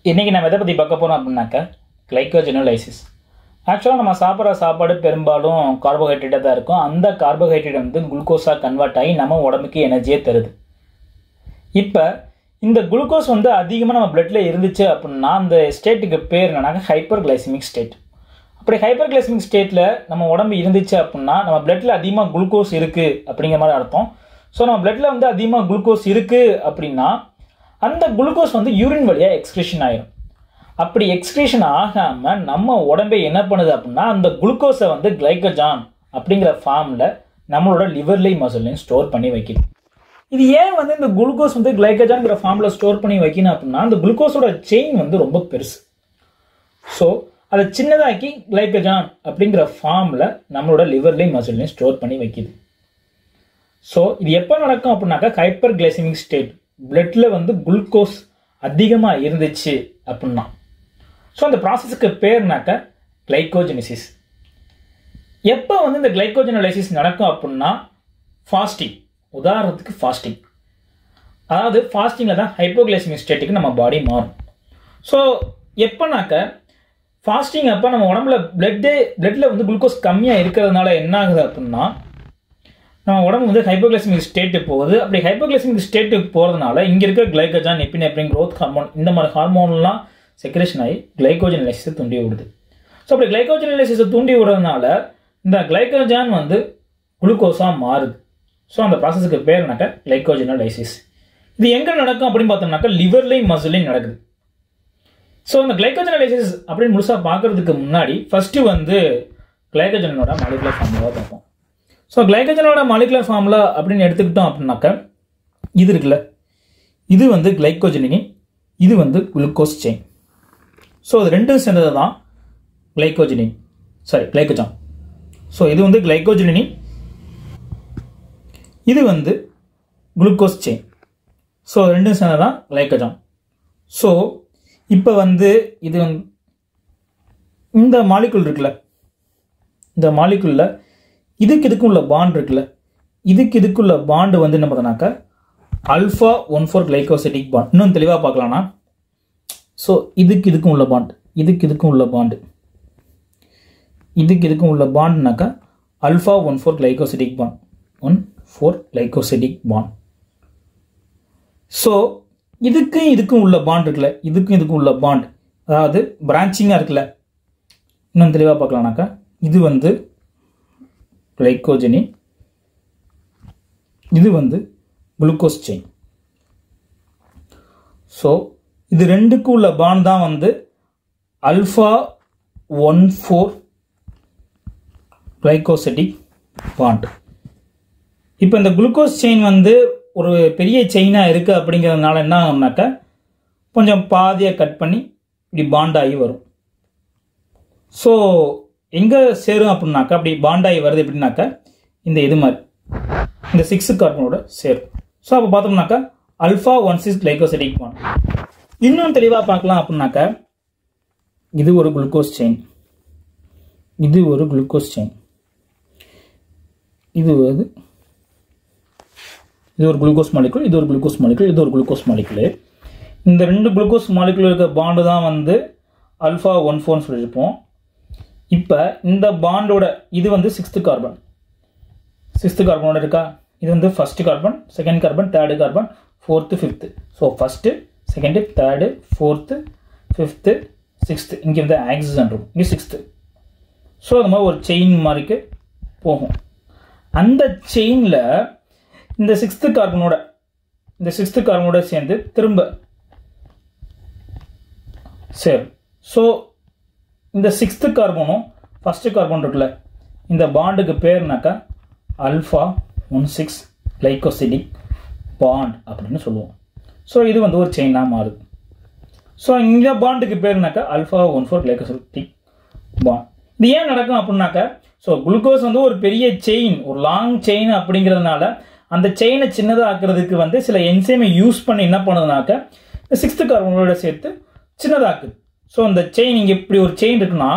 இன்றைக்கி நம்ம எதை பற்றி பார்க்க போகிறோம் அப்படின்னாக்கா கிளைக்கோஜெனலைசிஸ் ஆக்சுவலாக நம்ம சாப்பிட்ற சாப்பாடு பெரும்பாலும் கார்போஹைட்ரேட்டாக தான் இருக்கும் அந்த கார்போஹைட்ரேட் வந்து குளுக்கோஸாக கன்வெர்ட் ஆகி நம்ம உடம்புக்கு எனர்ஜியே தருது இப்போ இந்த குளுக்கோஸ் வந்து அதிகமாக நம்ம பிளட்ல இருந்துச்சு அப்படின்னா அந்த ஸ்டேட்டுக்கு பேர் என்னன்னாக்கா ஹைப்பர் கிளைசிமிக் ஸ்டேட் அப்படி ஹைப்பர் கிளைசிமிக் ஸ்டேட்டில் நம்ம உடம்பு இருந்துச்சு அப்படின்னா நம்ம பிளட்ல அதிகமாக குளுக்கோஸ் இருக்குது அப்படிங்கிற மாதிரி அர்த்தம் ஸோ நம்ம பிளட்ல வந்து அதிகமாக குளுக்கோஸ் இருக்குது அப்படின்னா அந்த குளுக்கோஸ் வந்து யூரின் வழியாக எக்ஸ்கிரீஷன் ஆயிரும் அப்படி எக்ஸ்கிரீஷன் ஆகாமல் நம்ம உடம்பை என்ன பண்ணுது அப்படின்னா அந்த குளுக்கோஸை வந்து கிளைக்கஜான் அப்படிங்கிற ஃபார்மில் நம்மளோட லிவர்லையும் மசில்லையும் ஸ்டோர் பண்ணி வைக்குது இது ஏன் வந்து இந்த குளுக்கோஸ் வந்து கிளைக்கஜான்ங்கிற ஃபார்மில் ஸ்டோர் பண்ணி வைக்கணும் அப்படின்னா அந்த குளுக்கோஸோட செயின் வந்து ரொம்ப பெருசு ஸோ அதை சின்னதாக்கி கிளைக்கஜான் அப்படிங்கிற ஃபார்மில் நம்மளோட லிவர்லையும் மசில்லையும் ஸ்டோர் பண்ணி வைக்குது ஸோ இது எப்போ நடக்கும் அப்படின்னாக்கா ஹைப்பர் கிளைசிமிக் ஸ்டேட் பிளட்ல வந்து குளுக்கோஸ் அதிகமாக இருந்துச்சு அப்படின்னா ஸோ அந்த ப்ராசஸுக்கு பேர்னாக்க கிளைக்கோஜெனிசிஸ் எப்போ வந்து இந்த கிளைக்கோஜெனலைசிஸ் நடக்கும் அப்படின்னா ஃபாஸ்டிங் உதாரணத்துக்கு ஃபாஸ்டிங் அதாவது ஃபாஸ்டிங்கில் தான் ஹைப்போகிளைசிமிக் ஸ்டேட்டுக்கு நம்ம பாடி மாறும் ஸோ எப்போனாக்க ஃபாஸ்டிங் அப்போ நம்ம உடம்புல பிளட்டே பிளட்டில் வந்து குளுக்கோஸ் கம்மியாக இருக்கிறதுனால என்ன ஆகுது அப்படின்னா நம்ம உடம்பு வந்து ஹைப்போகிளைசிமிக் ஸ்டேட்டு போகுது அப்படி ஹைப்போகிளைசிமிக் ஸ்டேட்டுக்கு போகிறதுனால இங்கே இருக்கிற கிளைக்கஜான் எப்பினெப்ரின் க்ரோத் ஹார்மோன் இந்த மாதிரி ஹார்மோன்லாம் செக்ரேஷன் ஆகி கிளைக்கோஜெனலைசிஸை தூண்டி விடுது ஸோ அப்படி கிளைக்கோஜெனலைசிஸை தூண்டி விடுறதுனால இந்த கிளைக்கோஜான் வந்து குளுக்கோஸாக மாறுது ஸோ அந்த ப்ராசஸுக்கு பேர் என்னக்கா கிளைக்கோஜெனலைசிஸ் இது எங்கே நடக்கும் அப்படின்னு பார்த்தோம்னாக்கா லிவர்லையும் மசிலையும் நடக்குது ஸோ இந்த கிளைக்கோஜெனலைசிஸ் அப்படின்னு முழுசாக பார்க்கறதுக்கு முன்னாடி ஃபஸ்ட்டு வந்து கிளைக்கோஜனோட மாலிகுலர் ஃபார்முலாவை பார்ப்போம் ஸோ கிளைக்கோஜனோட மாலிகுலர் ஃபார்முலா அப்படின்னு எடுத்துக்கிட்டோம் அப்படின்னாக்கா இது இருக்குல்ல இது வந்து கிளைக்கோஜனின் இது வந்து குளுக்கோஸ் செயின் ஸோ இது ரெண்டும் சேர்ந்தது தான் கிளைக்கோஜனின் சாரி கிளைக்கோஜான் ஸோ இது வந்து கிளைக்கோஜனின் இது வந்து குளுக்கோஸ் செயின் ஸோ ரெண்டும் சேர்ந்தது தான் கிளைக்கோஜான் ஸோ இப்போ வந்து இது வந்து இந்த மாலிகுல் இருக்குல்ல இந்த மாலிகுலில் இதுக்கு இதுக்கும் உள்ள பாண்ட் இருக்குல்ல இதுக்கு இதுக்குள்ள பாண்டு வந்து என்ன பார்த்தோன்னாக்கா alpha one four glycosidic bond இன்னும் தெளிவாக பார்க்கலாம்னா ஸோ இதுக்கு இதுக்கும் உள்ள பாண்ட் இதுக்கு இதுக்கும் உள்ள பாண்டு இதுக்கு இதுக்கும் உள்ள பாண்ட்னாக்கா alpha one four glycosidic bond one four glycosidic bond so இதுக்கும் இதுக்கும் உள்ள பாண்ட் இருக்குல்ல இதுக்கும் இதுக்கும் உள்ள பாண்ட் அதாவது பிரான்ச்சிங்காக இருக்குல்ல இன்னும் தெளிவாக பார்க்கலாம்னாக்கா இது வந்து கிளைக்கோஜனின் இது வந்து குளுக்கோஸ் செயின் ஸோ இது ரெண்டுக்கும் உள்ள பாண்ட் தான் வந்து alpha one four glycosidic bond இப்போ இந்த குளுக்கோஸ் செயின் வந்து ஒரு பெரிய செயினாக இருக்குது அப்படிங்கிறதுனால என்ன ஆகும்னாக்கா கொஞ்சம் பாதியை கட் பண்ணி இப்படி பாண்ட் ஆகி வரும் ஸோ எங்கே சேரும் அப்படின்னாக்கா அப்படி பாண்டாகி வருது எப்படின்னாக்கா இந்த இது மாதிரி இந்த சிக்ஸ் கார்பனோட சேரும் ஸோ அப்போ பார்த்தோம்னாக்கா alpha one six glycosidic bond இன்னும் தெளிவாக பார்க்கலாம் அப்படின்னாக்கா இது ஒரு குளுக்கோஸ் செயின் இது ஒரு குளுக்கோஸ் செயின் இது வந்து இது ஒரு குளுக்கோஸ் மாலிகுல் இது ஒரு குளுக்கோஸ் மாலிகுல் இது ஒரு குளுக்கோஸ் மாலிகுல் இந்த ரெண்டு குளுக்கோஸ் மாலிகுல் இருக்க பாண்டு தான் வந்து அல்ஃபா ஒன் ஃபோர்னு சொல்லியிருப்போம் இப்போ இந்த பாண்டோட இது வந்து சிக்ஸ்த்து கார்பன் சிக்ஸ்த்து கார்பனோட இருக்கா இது வந்து first carbon second carbon third carbon fourth fifth so first second third fourth fifth sixth இங்கே வந்து ஆக்சிஜன் இருக்கும் இங்கே சிக்ஸ்த்து ஸோ அது மாதிரி ஒரு செயின் மாதிரிக்கு போகும் அந்த செயினில் இந்த சிக்ஸ்த்து கார்பனோட இந்த சிக்ஸ்த்து கார்பனோட சேர்ந்து திரும்ப சரி ஸோ இந்த சிக்ஸ்த்து கார்பனும் ஃபஸ்ட்டு கார்பன் இருக்குல்ல இந்த பாண்டுக்கு பேர்னாக்கா alpha one six glycosidic bond அப்படின்னு சொல்லுவோம் ஸோ இது வந்து ஒரு செயினாக மாறுது ஸோ இந்த பாண்டுக்கு பேர்னாக்கா alpha one four glycosidic bond இது ஏன் நடக்கும் அப்படின்னாக்கா ஸோ குளுக்கோஸ் வந்து ஒரு பெரிய செயின் ஒரு லாங் செயின் அப்படிங்கிறதுனால அந்த செயினை சின்னதாக ஆக்குறதுக்கு வந்து சில என்சைமை யூஸ் பண்ணி என்ன பண்ணுதுனாக்கா இந்த சிக்ஸ்த்து கார்பனோட சேர்த்து சின்னதாக்குது ஸோ அந்த செயின் இங்கே இப்படி ஒரு செயின் இருக்குன்னா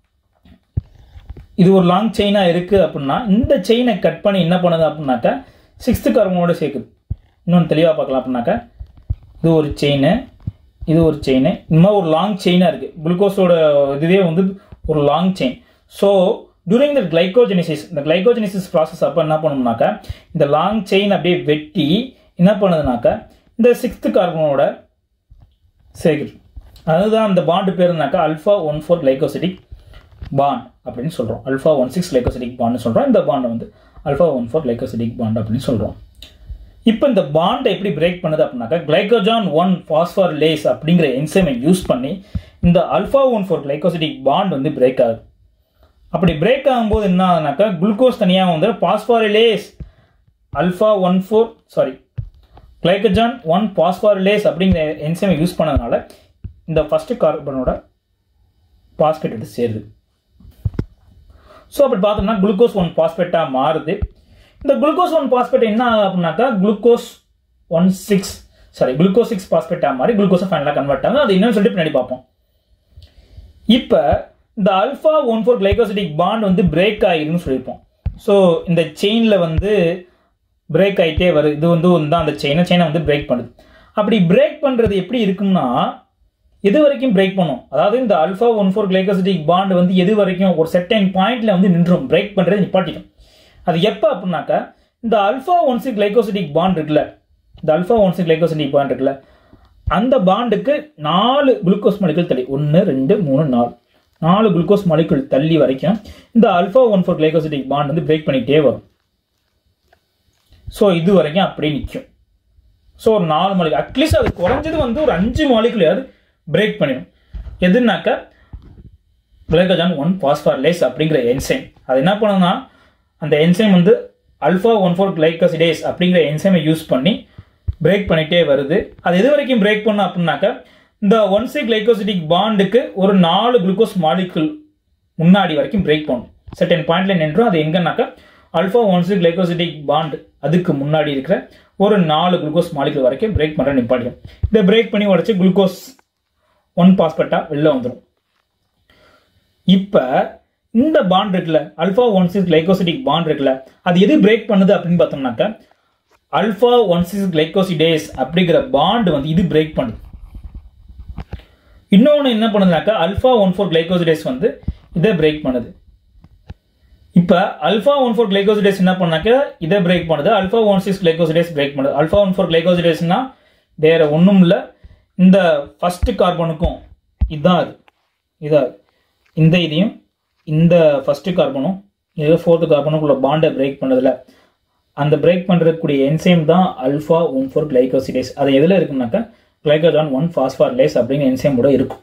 இது ஒரு லாங் செயினாக இருக்குது அப்படின்னா இந்த செயினை கட் பண்ணி என்ன பண்ணுது அப்படின்னாக்கா சிக்ஸ்த்து கார்பனோட சேர்க்குது இன்னொன்று தெளிவாக பார்க்கலாம் அப்படின்னாக்கா இது ஒரு செயின் இது ஒரு செயின் இந்த மாதிரி ஒரு லாங் செயினாக இருக்குது குளுக்கோஸோட இதுவே வந்து ஒரு long chain so during the glycogenesis இந்த கிளைகோஜெனிசிஸ் ப்ராசஸ் அப்போ என்ன பண்ணணும்னாக்கா இந்த லாங் செயின் அப்படியே வெட்டி என்ன பண்ணுதுனாக்கா இந்த சிக்ஸ்த்து கார்பனோட சேர்க்குது அதுதான் அந்த பாண்டு பேருனாக்கா alpha one four glycosidic bond அப்படின்னு சொல்கிறோம் அல்ஃபா ஒன் சிக்ஸ் கிளைகோசிட்டிக் பாண்ட்னு சொல்கிறோம் இந்த பாண்டை வந்து alpha one four glycosidic bond அப்படின்னு சொல்கிறோம் இப்போ இந்த பாண்டை எப்படி பிரேக் பண்ணுது அப்படின்னாக்கா கிளைகோஜான் ஒன் லேஸ் அப்படிங்கிற என்சைமை யூஸ் பண்ணி இந்த alpha one four glycosidic bond வந்து பிரேக் ஆகுது அப்படி பிரேக் ஆகும்போது என்ன ஆகுதுனாக்கா குளுக்கோஸ் தனியாக வந்து phosphorylase alpha one four sorry glycogen one phosphorylase அப்படிங்கிற என்சைமை யூஸ் பண்ணதுனால இந்த ஃபஸ்ட்டு கார்பனோட பாஸ்பேட் எடுத்து சேருது ஸோ அப்படி பார்த்தோம்னா குளுக்கோஸ் ஒன் பாஸ்பேட்டாக மாறுது இந்த குளுக்கோஸ் ஒன் பாஸ்பேட் என்ன ஆகுது அப்படின்னாக்கா glucose one six sorry glucose six பாஸ்பேட்டாக மாறி குளுக்கோஸை ஃபைனலாக கன்வெர்ட் ஆகுது அது என்னன்னு சொல்லிட்டு பின்னாடி பார்ப்போம் இப்போ இந்த alpha one four glycosidic bond வந்து பிரேக் ஆகிருன்னு சொல்லியிருப்போம் ஸோ இந்த செயினில் வந்து பிரேக் ஆகிட்டே வருது இது வந்து தான் அந்த செயினை செயினை வந்து பிரேக் பண்ணுது அப்படி பிரேக் பண்ணுறது எப்படி இருக்கும்னா எது வரைக்கும் பிரேக் பண்ணும் அதாவது இந்த alpha one four glycosidic bond வந்து எது வரைக்கும் ஒரு செட்டன் பாயிண்ட்ல வந்து நின்றும் பிரேக் பண்ணுறது நிப்பாட்டிடும் அது எப்போ அப்படின்னாக்கா இந்த alpha one six glycosidic bond இருக்குல்ல இந்த alpha one six glycosidic bond இருக்குல்ல அந்த பாண்டுக்கு நாலு குளுக்கோஸ் மாலிகுல் தள்ளி ஒன்று ரெண்டு மூணு நாலு நாலு குளுக்கோஸ் மாலிகுல் தள்ளி வரைக்கும் இந்த alpha one four glycosidic bond வந்து பிரேக் பண்ணிகிட்டே வரும் ஸோ இது வரைக்கும் அப்படியே நிற்கும் ஸோ ஒரு நாலு மாலிகுல் அட்லீஸ்ட் அது குறைஞ்சது வந்து ஒரு அஞ்சு மாலிகுலையாவது பிரேக் பண்ணிடும் எதுனாக்கா கிளைகோஜான் ஒன் பாஸ்பார்லேஸ் அப்படிங்கிற என்சைம் அது என்ன பண்ணுன்னா அந்த என்சைம் வந்து அல்ஃபா ஒன் ஃபோர் கிளைகோசிடேஸ் அப்படிங்கிற என்சைமை யூஸ் பண்ணி பிரேக் பண்ணிட்டே வருது அது எது வரைக்கும் பிரேக் பண்ணும் அப்படின்னாக்கா இந்த ஒன் சி கிளைகோசிட்டிக் பாண்டுக்கு ஒரு நாலு குளுக்கோஸ் மாலிகுல் முன்னாடி வரைக்கும் பிரேக் பண்ணும் செட்டன் பாயிண்ட்ல நின்றும் அது எங்கன்னாக்கா அல்ஃபா ஒன் சி கிளைகோசிட்டிக் பாண்ட் அதுக்கு முன்னாடி இருக்கிற ஒரு நாலு குளுக்கோஸ் மாலிகுல் வரைக்கும் பிரேக் பண்ணுற நிப்பாட்டிடும் இதை பிரேக் பண்ணி உடச்சி குளுக்கோஸ் ஒன் பாஸ்பேட்டா வெளில வந்துடும் இப்போ இந்த பாண்ட் இருக்குல்ல alpha one six glycosidic bond இருக்குல்ல அது எது பிரேக் பண்ணுது அப்படின்னு பார்த்தோம்னாக்கா அல்ஃபா ஒன் சிக்ஸ் கிளைகோசிடேஸ் அப்படிங்கிற பாண்ட் வந்து இது பிரேக் பண்ணுது இன்னொன்று என்ன பண்ணுதுனாக்கா அல்ஃபா ஒன் ஃபோர் கிளைகோசிடேஸ் வந்து இதை பிரேக் பண்ணுது இப்போ அல்ஃபா ஒன் ஃபோர் கிளைகோசிடேஸ் என்ன பண்ணாக்கா இதை பிரேக் பண்ணுது alpha one six glycosidase break பண்ணுது அல்ஃபா ஒன் ஃபோர் கிளைகோசிடேஸ்னா வேற ஒன்றும் இல்லை இந்த ஃபர்ஸ்ட் கார்பனுக்கும் இதுதான் அது இதான் இந்த இதையும் இந்த ஃபர்ஸ்ட் கார்பனும் இது ஃபோர்த்து கார்பனுக்குள்ள பாண்டை பிரேக் பண்ணதில்ல அந்த பிரேக் பண்ணுறக்கூடிய என்சைம் தான் அல்ஃபா ஒன் ஃபோர் கிளைகோசிடேஸ் அது எதில் இருக்குனாக்கா கிளைகோஜான் ஒன் ஃபாஸ்பார்லேஸ் அப்படிங்கிற என்சைமோட இருக்கும்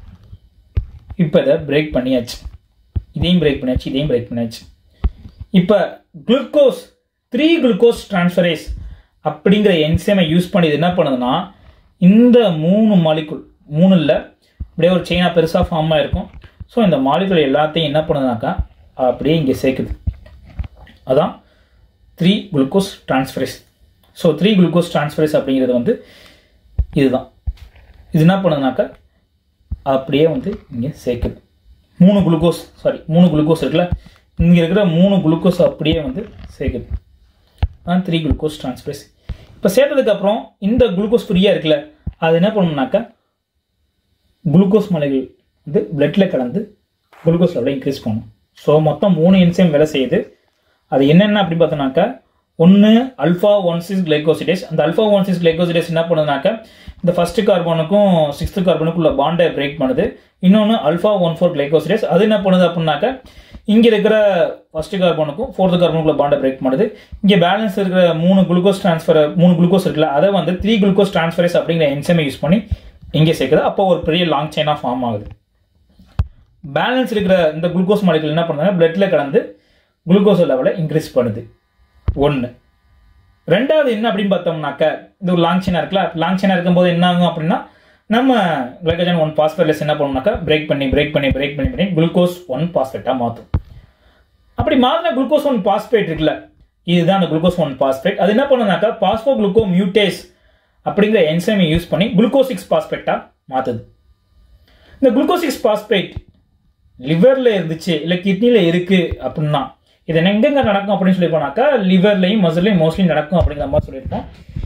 இப்போ இதை பிரேக் பண்ணியாச்சு இதையும் பிரேக் பண்ணியாச்சு இதையும் பிரேக் பண்ணியாச்சு இப்போ குளுக்கோஸ் த்ரீ குளுக்கோஸ் டிரான்ஸ்ஃபரேஸ் அப்படிங்கிற என்சைமை யூஸ் பண்ணி இது என்ன பண்ணுதுன்னா இந்த மூணு மாலிகுல் மூணு இல்லை அப்படியே ஒரு செயினாக பெருசாக ஃபார்ம் ஆகிருக்கும் ஸோ இந்த மாலிகுல் எல்லாத்தையும் என்ன பண்ணுதுனாக்கா அப்படியே இங்கே சேர்க்குது அதான் three glucose transferase so three glucose transferase அப்படிங்கிறது வந்து இதுதான் இது என்ன பண்ணுதுனாக்கா அப்படியே வந்து இங்கே சேர்க்குது மூணு குளுக்கோஸ் சாரி மூணு குளுக்கோஸ் இருக்குல்ல இங்கே இருக்கிற மூணு குளுக்கோஸ் அப்படியே வந்து சேர்க்குது அதான் த்ரீ குளுக்கோஸ் டிரான்ஸ்ஃபரேஸ் இப்போ சேர்த்ததுக்கப்புறம் இந்த குளுக்கோஸ் ஃப்ரீயாக இருக்குல்ல அது என்ன பண்ணணும்னாக்கா குளுக்கோஸ் மலைகள் வந்து பிளட்டில் கலந்து குளுக்கோஸ் லெவலை இன்க்ரீஸ் பண்ணும் ஸோ மொத்தம் மூணு என்சைம் வேலை செய்யுது அது என்னென்ன அப்படி பார்த்தோன்னாக்கா ஒன்று அல்ஃபா ஒன் சிக்ஸ் கிளைகோசிடேஸ் அந்த அல்ஃபா ஒன் சிக்ஸ் கிளைகோசிடேஸ் என்ன பண்ணுதுனாக்கா இந்த ஃபர்ஸ்ட் கார்பனுக்கும் சிக்ஸ்த் கார்பனுக்கும் உள்ள பாண்டை பிரேக் பண்ணுது இன்னொன்று அல்ஃபா ஒன் ஃபோர் கிளைகோசிடேஸ் அது என்ன பண்ணுது அப்படின்னாக்கா இங்கே இருக்கிற ஃபர்ஸ்ட் கார்பனுக்கும் ஃபோர்த் கார்பனுக்குள்ள பாண்டை பிரேக் பண்ணுது இங்கே பேலன்ஸ் இருக்கிற மூணு குளுக்கோஸ் ட்ரான்ஸ்ஃபர் மூணு குளுக்கோஸ் இருக்குல்ல அதை வந்து த்ரீ குளுக்கோஸ் ட்ரான்ஸ்ஃபரேஸ் அப்படிங்கிற என்சைமை யூஸ் பண்ணி இங்கே சேர்க்குது அப்போ ஒரு பெரிய லாங் செயினாக ஃபார்ம் ஆகுது பேலன்ஸ் இருக்கிற இந்த குளுக்கோஸ் மாலிகுல் என்ன பண்ணுதுன்னா பிளட்டில் கலந்து குளுக்கோஸ் லெவலை இன்க்ரீஸ் பண்ணுது ஒன்று ரெண்டாவது என்ன அப்படின்னு பார்த்தோம்னாக்க இது ஒரு லாங் செயினாக இருக்குல்ல லாங் செயினாக இருக்கும்போது என்ன ஆகும் அப்படின்னா நம்ம கிளைகோஜன் ஒன் பாஸ்பேட்லெஸ் என்ன பண்ணோம்னாக்கா பிரேக் பண்ணி பிரேக் பண்ணி பிரேக் பண்ணி பண்ணி குளுக்கோஸ் ஒன் பாஸ்பேட்டாக மாற்றும் அப்படி மாறின குளுக்கோஸ் ஒன் பாஸ்பேட் இருக்குல்ல இதுதான் அந்த குளுக்கோஸ் ஒன் பாஸ்பேட் அது என்ன பண்ணுனாக்கா பாஸ்போ குளுக்கோ மியூட்டேஸ் அப்படிங்கிற என்சைமை யூஸ் பண்ணி குளுக்கோஸ் சிக்ஸ் பாஸ்பேட்டாக மாற்றுது இந்த குளுக்கோஸ் சிக்ஸ் பாஸ்பேட் லிவரில் இருந்துச்சு இல்லை கிட்னியில் இருக்குது அப்படின்னா இது எங்கெங்க நடக்கும் அப்படின்னு சொல்லி போனாக்கா லிவர்லையும் மசிலையும் மோஸ்ட்லி நடக்கும் அப்படிங்கிற மாதிரி சொல்லியிருப்போம்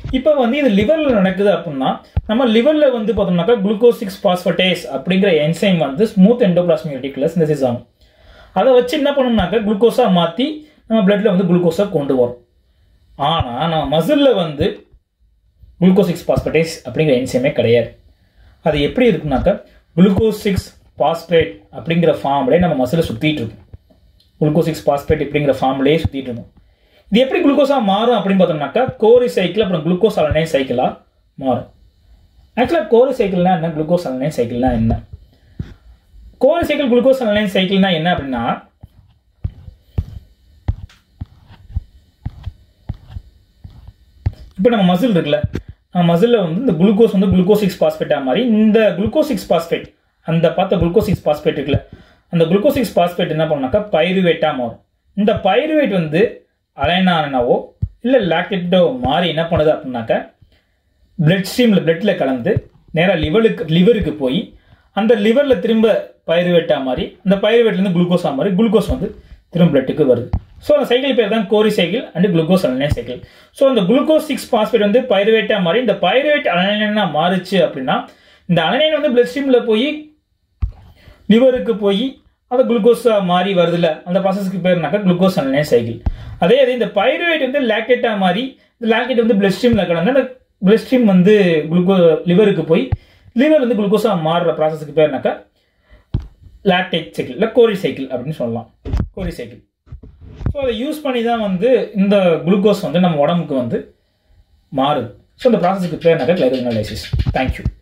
இப்போ வந்து இது லிவரில் நடக்குது அப்படின்னா நம்ம லிவரில் வந்து பார்த்தோம்னாக்கா குளுக்கோஸ் சிக்ஸ் பாஸ்பட்டேஸ் அப்படிங்கிற என்சைம் வந்து ஸ்மூத் எண்டோபிளாஸ்மிக் ரெட்டிகுலர் சிந்தசிஸ் ஆகும் அதை வச்சு என்ன பண்ணோம்னாக்கா குளுக்கோஸாக மாற்றி நம்ம பிளட்டில் வந்து குளுக்கோஸாக கொண்டு வரும் ஆனால் நம்ம மசிலில் வந்து குளுக்கோஸ் சிக்ஸ் பாஸ்பட்டேஸ் அப்படிங்கிற என்சைமே கிடையாது அது எப்படி இருக்குனாக்கா குளுக்கோஸ் சிக்ஸ் பாஸ்பேட் அப்படிங்கிற ஃபார்ம்லேயே நம்ம மசிலை சுற்றிட்டு இருக்கும் குளுக்கோஸ் சிக்ஸ் பாஸ்பேட் அப்படிங்கிற ஃபார்ம்லேயே சுற்றிட்டு இருக்கும் இது எப்படி குளுக்கோஸாக மாறும் அப்படின்னு பார்த்தோம்னாக்கா கோரி சைக்கிள் அப்புறம் குளுக்கோஸ் அலனைன் சைக்கிளாக மாறும் ஆக்சுவலாக கோரி சைக்கிள்னா என்ன குளுக்கோஸ் அலனைன் சைக்கிள்னா என்ன கோரி சைக்கிள் குளுக்கோஸ் அலனைன் சைக்கிள்னா என்ன அப்படின்னா இப்போ நம்ம மசில் இருக்குல்ல மசிலில் வந்து இந்த குளுக்கோஸ் வந்து குளுக்கோஸ் சிக்ஸ் பாஸ்பேட்டாக மாதிரி இந்த குளுக்கோஸ் சிக்ஸ் பாஸ்பேட் அந்த பார்த்த குளுக்கோஸ் சிக்ஸ் பாஸ்பேட் இருக்குல்ல அந்த குளுக்கோஸ் சிக்ஸ் பாஸ்பேட் என்ன பண்ணாக்கா பைருவேட்டாக மாறும் இந்த பைருவேட் வந்து அலைனானவோ இல்லை லாக்டேட்டோ மாறி என்ன பண்ணுது அப்படின்னாக்கா பிளட் ஸ்ட்ரீமில் பிளட்டில் கலந்து நேராக லிவருக்கு லிவருக்கு போய் அந்த லிவரில் திரும்ப பைருவேட்டாக மாதிரி அந்த பைருவேட்லேருந்து குளுக்கோஸாக மாதிரி குளுக்கோஸ் வந்து திரும்ப பிளட்டுக்கு வருது ஸோ அந்த சைக்கிள் பேர் தான் Cori cycle and glucose alanine cycle so அந்த குளுக்கோஸ் சிக்ஸ் பாஸ்பேட் வந்து பைருவேட்டாக மாறி இந்த பைருவேட் அலனைனாக மாறுச்சு அப்படின்னா இந்த அலனைன் வந்து பிளட் ஸ்ட்ரீமில் போய் லிவருக்கு போய் அது குளுக்கோஸாக மாறி வருதுல்ல அந்த ப்ராசஸ்க்கு பேர்னாக்கா குளுக்கோஸ் அலனைன் சைக்கிள் அதே அது இந்த பைருவேட் வந்து லாக்டேட்டாக மாறி இந்த லாக்டேட் வந்து பிளட் ஸ்ட்ரீமில் கலந்து அந்த பிளட் ஸ்ட்ரீம் வந்து குளுக்கோ லிவருக்கு போய் லிவர் வந்து குளுக்கோஸாக மாறுற ப்ராசஸ்க்கு பேர்னாக்கா லாக்டேட் சைக்கிள் இல்லை கோரி சைக்கிள் அப்படின்னு சொல்லலாம் கோரி சைக்கிள் ஸோ அதை யூஸ் பண்ணி தான் வந்து இந்த குளுக்கோஸ் வந்து நம்ம உடம்புக்கு வந்து மாறுது ஸோ இந்த ப்ராசஸ்க்கு பேர்னாக்கா கிளைரோஜனலைசிஸ் தேங்க்யூ